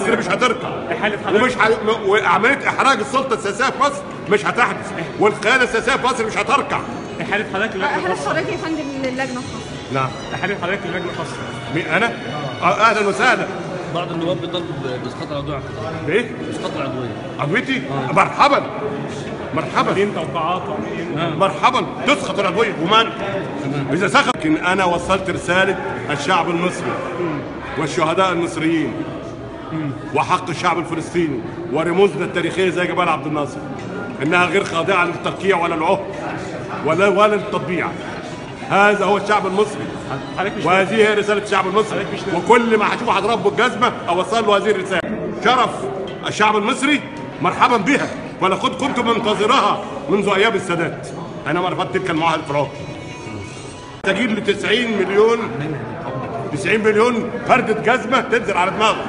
مصر مش هتركع إحالة حضرتك. ومش ه... وعمليه احراج السلطه السياسيه في مصر مش هتحدث والقياده السياسيه في مصر مش هتركع احاله حضرتك للجنه احنا الخاصه حضرتك يا فندم للجنه الخاصه نعم احاله حضرتك للجنه الخاصه مين انا؟ آه، اهلا وسهلا بعض النواب بيطالبوا باسقاط العضويه على القضاء. بايه؟ اسقاط العضويه عضويتي؟ مرحبا مرحبا دين توقعات ومين مرحبا تسقط العضويه ومن اذا سقط لكن انا وصلت رساله الشعب المصري والشهداء المصريين وحق الشعب الفلسطيني ورموزنا التاريخيه زي جبال عبد الناصر انها غير خاضعه للتركيع ولا العهد ولا ولا للتطبيع هذا هو الشعب المصري حضرتك مش وهذه هي رساله الشعب المصري حضرتك مش نازل. وكل ما هشوف هضرب بالجزمه اوصل له هذه الرساله شرف الشعب المصري مرحبا بها ولقد كنت منتظرها منذ ايام السادات انا رفضت تلك المعاهده الفرعون تجيب ل 90 مليون 90 مليون فردة جزمة تنزل على دماغه